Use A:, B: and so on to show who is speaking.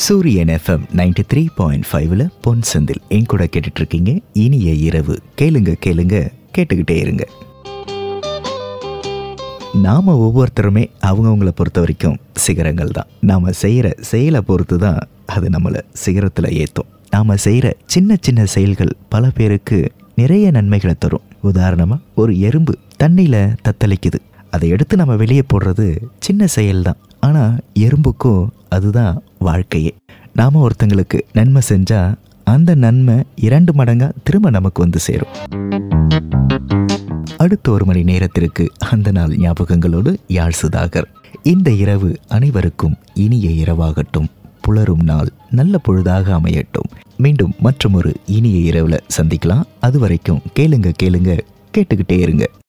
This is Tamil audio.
A: சூரியன் எஃப்எம் நைன்டி த்ரீ பாயிண்ட் ஃபைவ்ல பொன் செந்தில் என் கூட கேட்டுட்டு இருக்கீங்க இனிய இரவு கேளுங்க கேளுங்க கேட்டுக்கிட்டே இருங்க நாம ஒவ்வொருத்தருமே அவங்கவுங்கள பொறுத்த வரைக்கும் சிகரங்கள் தான் நாம செய்யற செயலை பொறுத்து தான் அது நம்மளை சிகரத்தில் ஏற்றும் நாம செய்யற சின்ன சின்ன செயல்கள் பல பேருக்கு நிறைய நன்மைகளை தரும் உதாரணமா ஒரு எறும்பு தண்ணியில தத்தளிக்குது அதை எடுத்து நம்ம வெளியே போடுறது சின்ன செயல் தான் ஆனால் எறும்புக்கும் அதுதான் வாழ்க்கையே நாம ஒருத்தங்களுக்கு நன்மை செஞ்சா அந்த நன்மை இரண்டு மடங்கா திரும்ப நமக்கு வந்து சேரும் அடுத்த ஒரு மணி நேரத்திற்கு அந்த நாள் ஞாபகங்களோடு யாழ் சுதாகர் இந்த இரவு அனைவருக்கும் இனிய இரவாகட்டும் புலரும் நாள் நல்ல பொழுதாக அமையட்டும் மீண்டும் மற்றும் ஒரு இனிய இரவுல சந்திக்கலாம் அது வரைக்கும் கேளுங்க கேளுங்க கேட்டுக்கிட்டே இருங்க